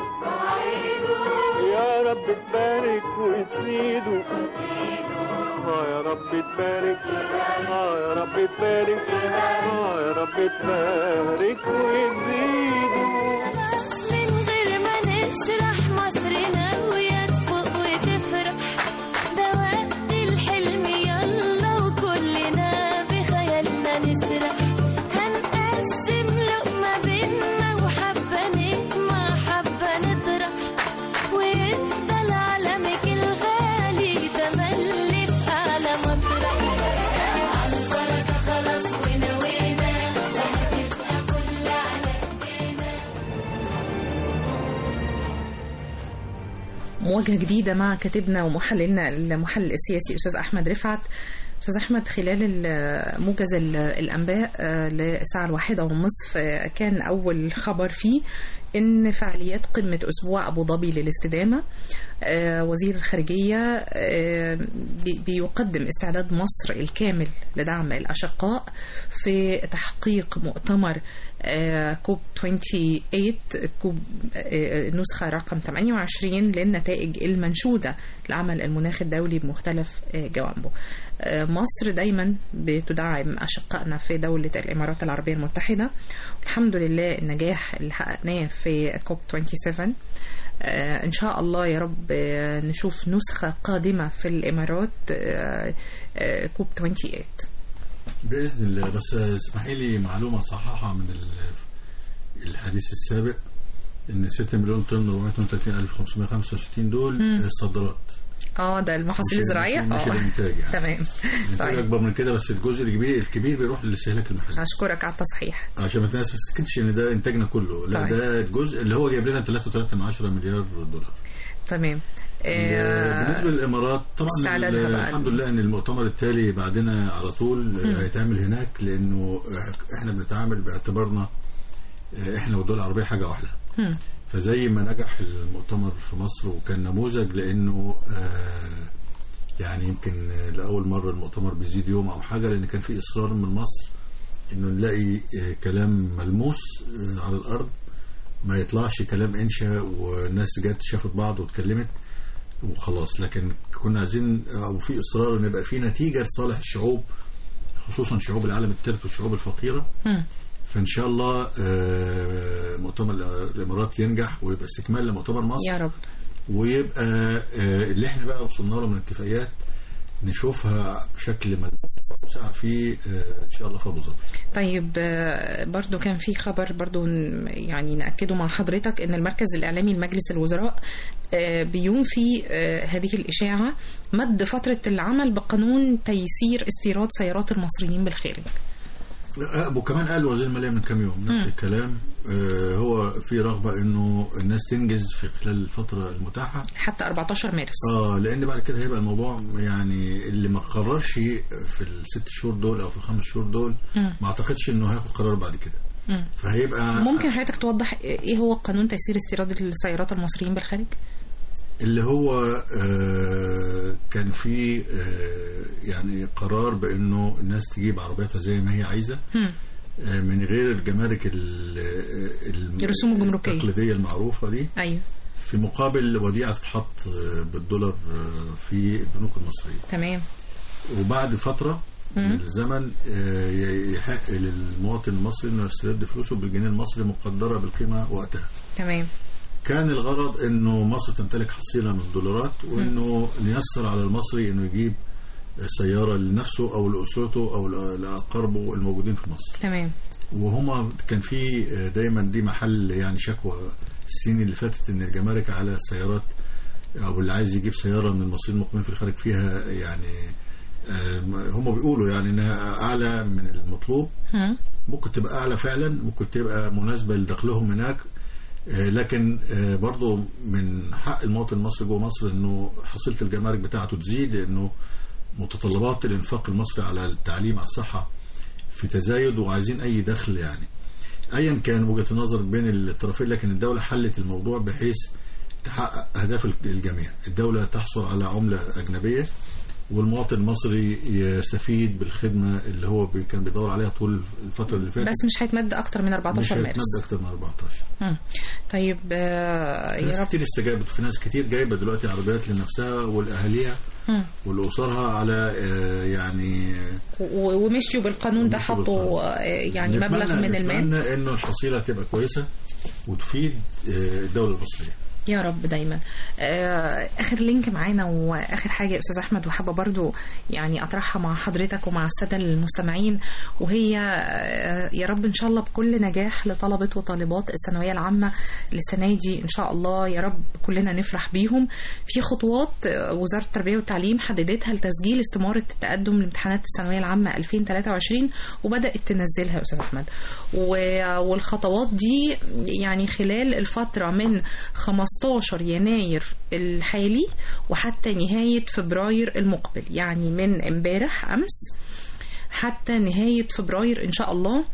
يا رب تبارك وتزيده اه يا رب تبارك اه يا رب تبارك اه يا رب تبارك وتزيده من غير ما نشرح مصرنا ويا تفوق وتفرح ده وقت الحلم يلا وكلنا بخيالنا نسرح هنقسم لقمة بينا وحبة نجمع حبة نطرح ويفضل علمك الغالي ده ملي في أعلى مطرح على البركة خلاص ونوينا وهتبقى فل على ايدينا مواجهه جديده مع كاتبنا ومحللنا المحلل السياسي استاذ احمد رفعت استاذ احمد خلال ال- موجز ال- الانباء آه، للساعه الواحدة ونصف آه، كان اول خبر فيه ان فعاليات قمه اسبوع ابو ظبي للاستدامه آه، وزير الخارجيه آه، بي- بيقدم استعداد مصر الكامل لدعم الاشقاء في تحقيق مؤتمر آه، كوب 28 كوب آه، نسخة رقم 28 للنتائج المنشودة لعمل المناخ الدولي بمختلف آه، جوانبه آه، مصر دايما بتدعم أشقائنا في دولة الإمارات العربية المتحدة الحمد لله النجاح اللي حققناه في كوب 27 آه، إن شاء الله يا رب آه، نشوف نسخة قادمة في الإمارات آه، آه، كوب 28 باذن الله بس اسمحي لي معلومه صححها من ال- الحديث السابق ان 6 مليون طن 432565 دول مم. الصادرات اه ده المحاصيل مش- الزراعيه مش- مش اه الإنتاج يعني. تمام الانتاج طيب اكبر من كده بس الجزء الكبير الكبير بيروح للاستهلاك المحلي اشكرك على التصحيح عشان ما الناس ما تفتكرش ان ده انتاجنا كله لا طيب. ده الجزء اللي هو جايب لنا 3.3 مليار دولار تمام آه، بالنسبه للامارات طبعا استعدادها ال- بقى. الحمد لله ان المؤتمر التالي بعدنا على طول مم. هيتعمل هناك لانه احنا بنتعامل باعتبارنا احنا والدول العربيه حاجه واحده مم. فزي ما نجح المؤتمر في مصر وكان نموذج لانه آه، يعني يمكن لاول مره المؤتمر بيزيد يوم او حاجه لان كان في اصرار من مصر انه نلاقي آه، كلام ملموس آه، على الارض ما يطلعش كلام انشا والناس جت شافت بعض واتكلمت وخلاص لكن كنا عايزين او في اصرار ان يبقى في نتيجه لصالح الشعوب خصوصا شعوب العالم الثالث والشعوب الفقيره مم. فان شاء الله آه، مؤتمر الامارات ينجح ويبقى استكمال لمؤتمر مصر يا رب ويبقى آه، اللي احنا بقى وصلنا له من اتفاقيات نشوفها بشكل ملموس وسع فيه آه، ان شاء الله في ابو ظبي طيب آه، برضو كان في خبر برضو ن- يعني نأكده مع حضرتك ان المركز الإعلامي لمجلس الوزراء آه، بينفي آه، هذه الإشاعة مد فترة العمل بقانون تيسير استيراد سيارات المصريين بالخارج آه، وكمان قال وزير الماليه من كام يوم نفس مم. الكلام آه، هو في رغبه انه الناس تنجز في خلال الفتره المتاحه حتى 14 مارس اه لان بعد كده هيبقى الموضوع يعني اللي ما قررش في الست شهور دول او في الخمس شهور دول مم. ما اعتقدش انه هياخد قرار بعد كده مم. فهيبقى ممكن حضرتك توضح ايه هو قانون تيسير استيراد السيارات المصريين بالخارج؟ اللي هو آه كان في آه يعني قرار بانه الناس تجيب عربياتها زي ما هي عايزه مم. آه من غير الجمارك ال- ال- الرسوم الجمركية. التقليديه المعروفه دي ايوه في مقابل وديعه تتحط آه، بالدولار آه، في البنوك المصريه تمام وبعد فترة مم. من الزمن آه، يحق للمواطن المصري انه يسترد فلوسه بالجنيه المصري مقدرة بالقيمة وقتها تمام كان الغرض انه مصر تمتلك حصيلة من الدولارات وانه نيسر على المصري انه يجيب سيارة لنفسه او لأسرته او لأقاربه الموجودين في مصر تمام وهما كان في دايما دي محل يعني شكوى السنين اللي فاتت ان الجمارك على السيارات او اللي عايز يجيب سياره من المصريين المقيمين في الخارج فيها يعني هم بيقولوا يعني انها اعلى من المطلوب مم. ممكن تبقى اعلى فعلا ممكن تبقى مناسبه لدخلهم هناك آه، لكن آه، برضو من حق المواطن المصري جوه مصر انه حصيله الجمارك بتاعته تزيد لانه متطلبات الانفاق المصري على التعليم على الصحه في تزايد وعايزين اي دخل يعني ايا كان وجهه النظر بين الطرفين لكن الدوله حلت الموضوع بحيث تحقق اهداف الجميع الدوله تحصل على عمله اجنبيه والمواطن المصري يستفيد بالخدمه اللي هو بي- كان بيدور عليها طول الفتره اللي فاتت بس مش هيتمد اكتر من مش 14 هيتمد مارس اكتر من 14 مم. طيب آه، في ناس يا رب كتير استجابت وفي ناس كتير جايبه دلوقتي عربيات لنفسها ولاهاليها مم. ولاسرها على آه، يعني و- ومشيوا بالقانون ده ومشيوا حطوا بالقانون. آه، يعني نتمنى- مبلغ من المال نتمنى انه الحصيله تبقى كويسه وتفيد آه، الدوله المصريه يا رب دايما آه، اخر لينك معانا واخر حاجه يا استاذ احمد وحابه برضو يعني اطرحها مع حضرتك ومع الساده المستمعين وهي آه، يا رب ان شاء الله بكل نجاح لطلبه وطالبات الثانويه العامه للسنه دي ان شاء الله يا رب كلنا نفرح بيهم في خطوات آه، وزاره التربيه والتعليم حددتها لتسجيل استماره التقدم لامتحانات الثانويه العامه 2023 وبدات تنزلها يا استاذ احمد و- والخطوات دي يعني خلال الفتره من 15 يناير الحالي وحتى نهايه فبراير المقبل يعني من امبارح امس حتى نهايه فبراير ان شاء الله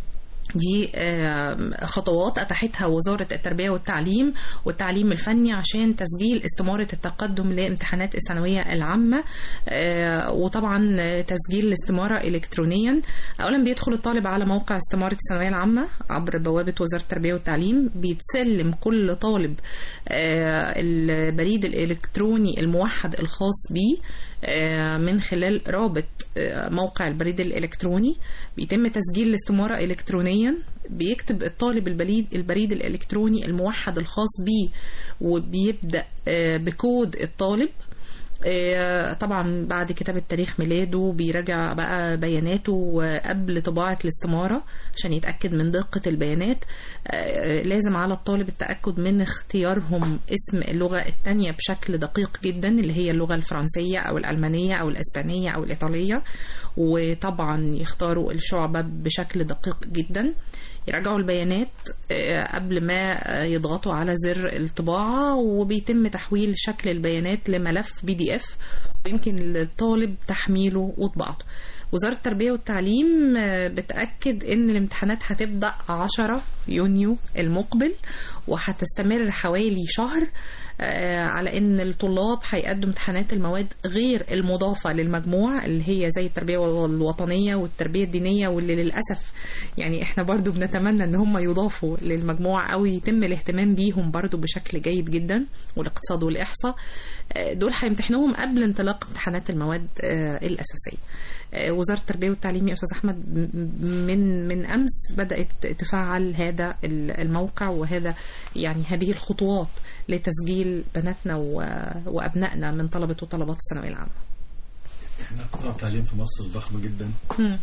دي آه، خطوات أتاحتها وزارة التربية والتعليم والتعليم الفني عشان تسجيل استمارة التقدم لامتحانات الثانوية العامة آه، وطبعا آه، تسجيل الاستمارة إلكترونيا أولا بيدخل الطالب على موقع استمارة الثانوية العامة عبر بوابة وزارة التربية والتعليم بيتسلم كل طالب آه، البريد الإلكتروني الموحد الخاص بيه آه، من خلال رابط آه، موقع البريد الإلكتروني بيتم تسجيل الاستمارة إلكترونيا بيكتب الطالب البريد البريد الإلكتروني الموحد الخاص بيه وبيبدأ آه، بكود الطالب آه، طبعا بعد كتابة تاريخ ميلاده بيراجع بقى بياناته قبل طباعة الاستمارة عشان يتأكد من دقة البيانات آه، لازم على الطالب التأكد من اختيارهم اسم اللغة التانية بشكل دقيق جدا اللي هي اللغة الفرنسية أو الألمانية أو الأسبانية أو الإيطالية وطبعا يختاروا الشعبة بشكل دقيق جدا يراجعوا البيانات آه، قبل ما آه، يضغطوا على زر الطباعة وبيتم تحويل شكل البيانات لملف بي دي اف ويمكن للطالب تحميله وطباعته وزارة التربية والتعليم آه، بتأكد إن الامتحانات هتبدأ 10 يونيو المقبل وهتستمر حوالي شهر آه، على إن الطلاب هيقدموا امتحانات المواد غير المضافة للمجموع اللي هي زي التربية الوطنية والتربية الدينية واللي للأسف يعني إحنا برضو بنتمنى إن هم يضافوا للمجموع أو يتم الاهتمام بيهم برضو بشكل جيد جدا والاقتصاد والإحصاء آه، دول هيمتحنوهم قبل انطلاق امتحانات المواد آه، الأساسية آه، وزارة التربية والتعليم يا أستاذ أحمد م- من من أمس بدأت تفعل هذا ال- الموقع وهذا يعني هذه الخطوات لتسجيل بناتنا و- وأبنائنا من طلبة وطلبات الثانوية العامة احنا قطاع التعليم في مصر ضخم جدا مم.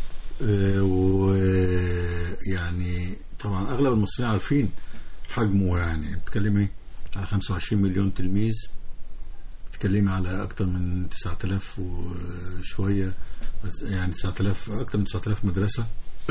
ويعني طبعا اغلب المصريين عارفين حجمه يعني بتكلمي على 25 مليون تلميذ بتتكلمي على اكتر من 9000 وشويه يعني 9000 اكتر من 9000 مدرسه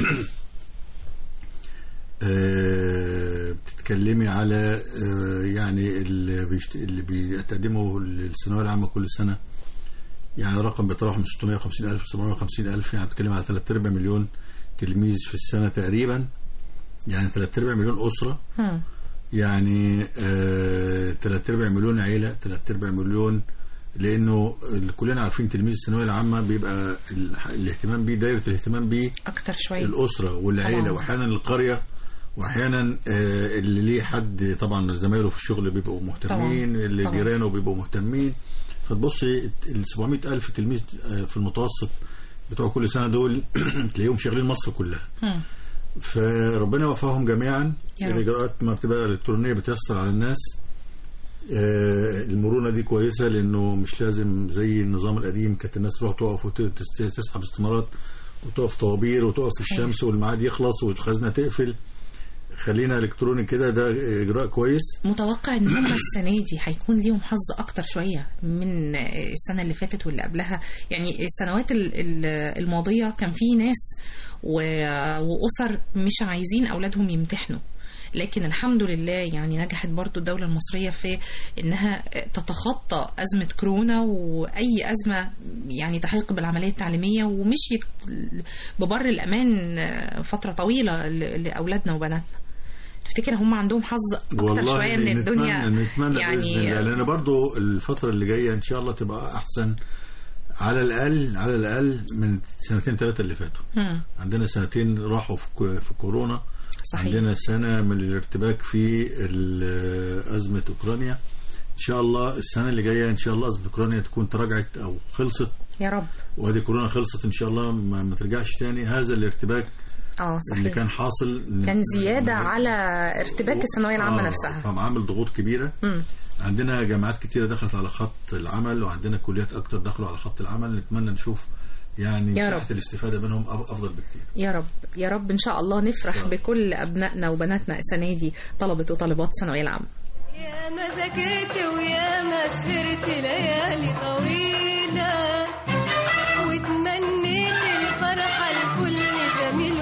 آه، بتتكلمي على آه، يعني اللي, بيشت... اللي بيقدموا الثانويه العامه كل سنه يعني رقم بيتراوح من 650 ألف 750 ألف يعني بتتكلم على 3 أرباع مليون تلميذ في السنة تقريبا يعني 3 أرباع مليون أسرة مم. يعني آه 3 أرباع مليون عيلة 3 أرباع مليون لأنه ال- كلنا عارفين تلميذ الثانوية العامة بيبقى ال- الاهتمام بيه دايرة الاهتمام بيه أكتر شوية الأسرة والعيلة طبعاً. وأحيانا القرية وأحيانا آه، اللي ليه حد طبعا زمايله في الشغل بيبقوا مهتمين طبعاً. اللي طبعاً. جيرانه بيبقوا مهتمين فتبصي ال 700 ألف تلميذ آه، في المتوسط بتوع كل سنة دول تلاقيهم شغالين مصر كلها مم. فربنا يوفقهم جميعا يا رب. الإجراءات ما بتبقى إلكترونية بتيسر على الناس آه، المرونة دي كويسة لأنه مش لازم زي النظام القديم كانت الناس تروح تقف وتسحب استمارات وتقف طوابير وتقف في صحيح. الشمس والميعاد يخلص والخزنة تقفل خلينا إلكتروني كده ده إجراء كويس متوقع ان هم السنه دي هيكون ليهم حظ اكتر شويه من السنه اللي فاتت واللي قبلها يعني السنوات ال- ال- الماضيه كان في ناس و- واسر مش عايزين اولادهم يمتحنوا لكن الحمد لله يعني نجحت برضو الدولة المصرية في انها تتخطى أزمة كورونا وأي أزمة يعني تحيق بالعملية التعليمية ومشيت ببر الأمان فترة طويلة ل- لأولادنا وبناتنا تفتكر هم عندهم حظ اكتر شويه من الدنيا نتمنى, نتمنى يعني بإذن الله لأن برضو الفترة اللي جاية إن شاء الله تبقى أحسن على الأقل على الأقل من سنتين ثلاثة اللي فاتوا مم. عندنا سنتين راحوا في كو- في كورونا صحيح. عندنا سنة من الارتباك في ال- أزمة أوكرانيا إن شاء الله السنة اللي جاية إن شاء الله أزمة أوكرانيا تكون تراجعت أو خلصت يا رب وهذه كورونا خلصت إن شاء الله ما, ما ترجعش تاني هذا الارتباك اه اللي صحيح كان حاصل كان زياده على ارتباك الثانويه العامه آه، نفسها فهم عامل ضغوط كبيرة مم. عندنا جامعات كتيرة دخلت على خط العمل وعندنا كليات أكتر دخلوا على خط العمل نتمنى نشوف يعني يا مساحة رب. الاستفادة منهم أف- أفضل بكتير يا رب يا رب ان شاء الله نفرح بكل ابنائنا وبناتنا السنه دي طلبه وطالبات الثانويه العامه يا ما ذاكرت ويا ما سهرت ليالي طويلة وتمنيت الفرحة لكل زميل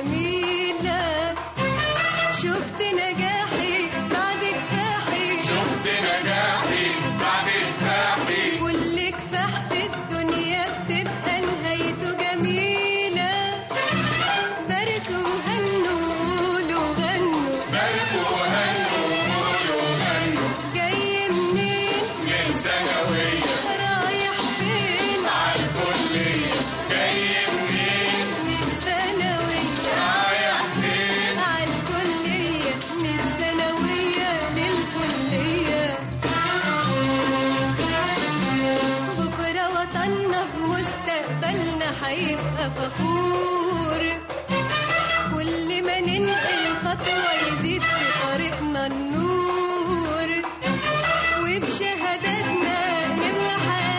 وزميلة شفت نجاحي بعد كفاحي شفت نجاحي بعد كفاحي كل كفاح في الدنيا بتبقى نهايته جميلة باركوا وهنوا وقولوا غنوا باركوا وهنوا وقولوا غنوا جاي منين من ثانوية رايح فين على الكلية جاي منين من الثانوية رايح فين على الكلية من الثانوية للكلية بكرة وطننا بمستقبلنا هيبقى فخور كل ما ننقل خطوة يزيد في طريقنا النور وبشهاداتنا نملى حياتنا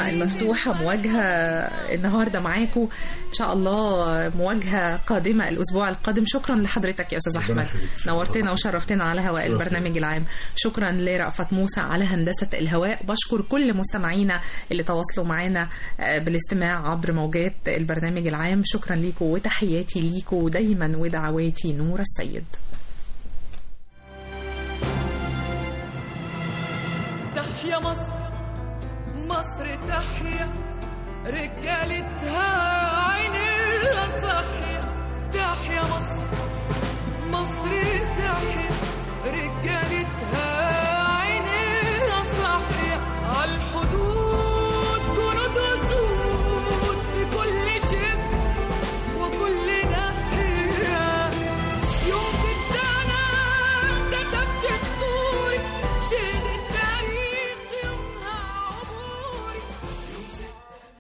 السماء المفتوحة مواجهة النهاردة معاكم إن شاء الله مواجهة قادمة الأسبوع القادم شكرا لحضرتك يا أستاذ ربنا أحمد يخليك. شكراً. نورتنا وشرفتنا على هواء شرف البرنامج العام شكرا لرأفت موسى على هندسة الهواء بشكر كل مستمعينا اللي تواصلوا معنا آه، بالاستماع عبر موجات البرنامج العام شكرا ليكم وتحياتي ليكم دايما ودعواتي نور السيد تحيا مصر مصر تحيا رجالتها